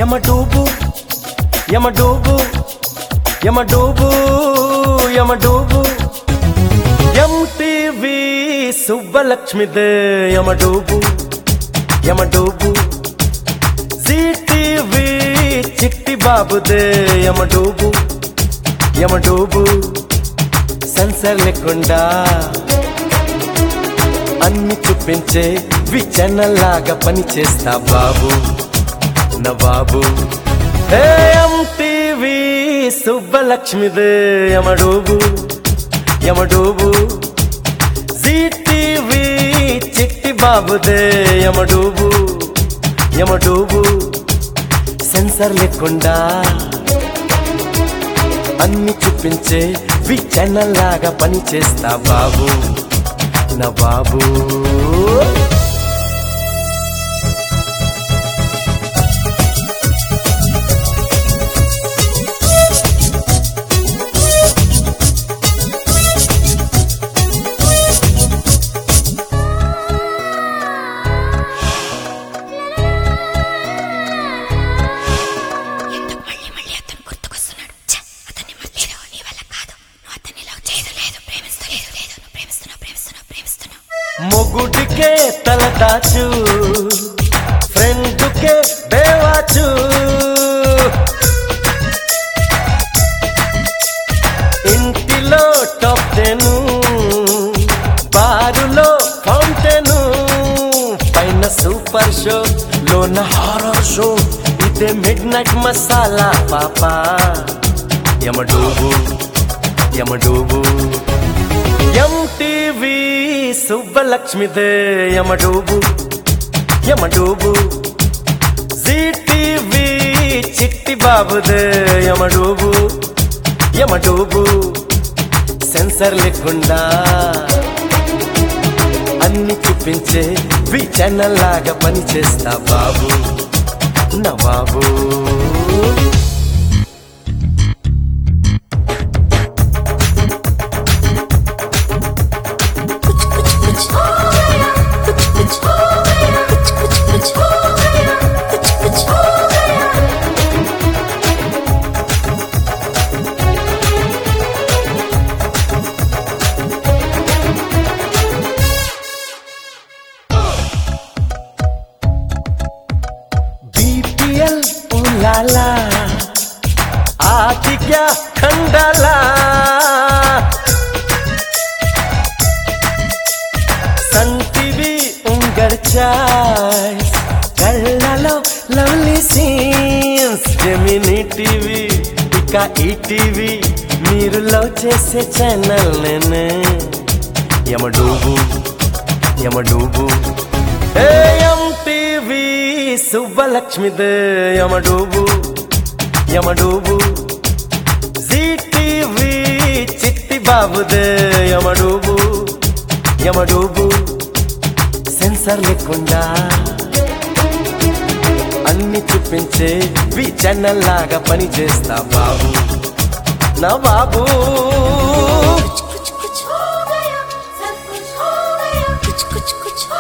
యమడూబు యమడూబు యమడూబు యమడూబు MTV సుబ్బలక్ష్మిదే యమడూబు యమడూబు Zee TV చిట్టి బాబుదే యమడూబు యమడూబు sensor లేకుండా అన్ని చూపించే విచనల్లాగా పని చేస్తా బాబు నా బాబు ఎంటీవీ సుబ్బలక్ష్మిదే యమడూబు యమడూబు జీటీవీ చిట్టి బాబుదే యమడూబు యమడూబు సెన్సర్ లేకుండా అన్ని చూపించే వి ఛానల్ లాగా పని చేస్తా బాబు నా బాబు ఎందుకు మళ్ళీ మళ్ళీ అతను గుర్తుకొస్తున్నాడు ఛ, అతన్ని మర్చిపో నీ వల్ల కాదు నువ్వు అతన్ని లవ్ చేయదు లేదు ప్రేమిస్తూ లేదు లేదు నువ్వు ప్రేమిస్తున్నావు ప్రేమిస్తున్నావు ప్రేమిస్తున్నావు మొగుడికే తల దాచు ఫ్రెండ్కే బేవాచు ఇంటిలో టాప్ టెను బారులో ఫౌంటెను పైన సూపర్ షో లోన హారర్ షో ఇదే మిడ్ నైట్ మసాలా పాపా యమడూబు యమడూబు ఎంటీవీ సుబ్బలక్ష్మిదే యమడూబు యమడూబు జీటీవీ చిట్టి బాబుదే యమడూబు యమడూబు సెన్సర్ లేకుండా అన్ని చూపించే వి ఛానల్ లాగా పని చేస్తా బాబు నా బాబు कुछ कुछ कुछ हो गया कुछ कुछ हो गया कुछ कुछ कुछ हो गया कुछ कुछ हो गया बीपीएल उलाला आदि क्या खंडाला సన్ టీవీ ఉంగర్ చాయ్స్ కళ్ళలో లవ్లీ సీన్స్ జెమిని టీవీ ఇక ఈ టీవీ మీరు లవ్ చేసే ఛానల్ నేనే యమడూబు యమడూబు ఎంటీవీ సుబ్బలక్ష్మిదే యమడూబు యమడూబు జీటీవీ చిట్టి బాబుదే యమడూబు యమడూబు సెన్సర్ లేకుండా అన్ని చూపించే వి ఛానల్ లాగా పని చేస్తా బాబు నా బాబు कुछ कुछ हो गया सब कुछ हो गया कुछ कुछ कुछ हो